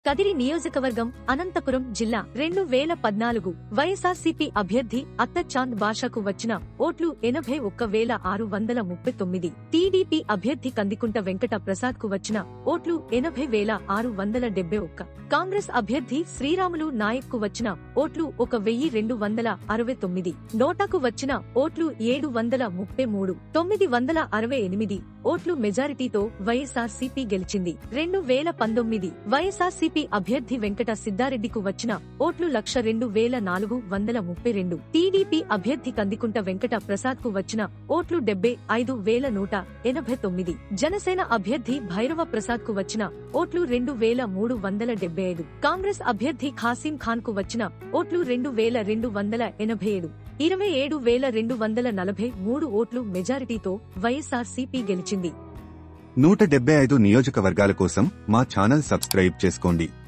కదిరి నియోజకవర్గం అనంతపురం జిల్లా రెండు వేల పద్నాలుగు వైఎస్ఆర్సీపీ అభ్యర్థి అత్తచాంద్ భాషకు వచ్చిన ఓట్లు ఎనభై ఒక్క వేల ఆరు వందల ముప్పై తొమ్మిది టీడీపీ అభ్యర్థి కందికుంట వెంకట ప్రసాద్ కు వచ్చిన ఓట్లు ఎనభై వేల ఆరు వందల డెబ్బై ఒక్క కాంగ్రెస్ అభ్యర్థి శ్రీరాములు నాయక్ కు వచ్చిన ఓట్లు ఒక వెయ్యి రెండు వందల అరవై తొమ్మిది నోటాకు వచ్చిన ఓట్లు ఏడు వందల ముప్పై మూడు తొమ్మిది వందల అరవై ఎనిమిది ఓట్లు మెజారిటీతో వైఎస్ఆర్సీపీ గెలిచింది రెండు వేల పంతొమ్మిది వైఎస్ఆర్సీపీ అభ్యర్థి వెంకట సిద్ధారెడ్డికు వచ్చిన ఓట్లు లక్ష రెండు వేల నాలుగు వందల ముప్పై రెండు టీడీపీ అభ్యర్థి కందికుంట వెంకట ప్రసాద్ కు వచ్చిన ఓట్లు డెబ్బై ఐదు వేల నూట ఎనభై తొమ్మిది జనసేన అభ్యర్థి భైరవ ప్రసాద్ కు వచ్చిన ఓట్లు రెండు వేల మూడు వందల డెబ్బై ఐదు కాంగ్రెస్ అభ్యర్థి ఖాసిం ఖాన్ కు వచ్చిన ఓట్లు రెండు వేల రెండు వందల ఎనభై ఏడు ఇరవై ఏడు వేల రెండు వందల నలభై మూడు ఓట్లు మెజారిటీతో వైఎస్ఆర్సీపీ గెలిచింది నూట డెబ్బై ఐదు నియోజకవర్గాల కోసం మా ఛానల్ సబ్స్క్రైబ్ చేసుకోండి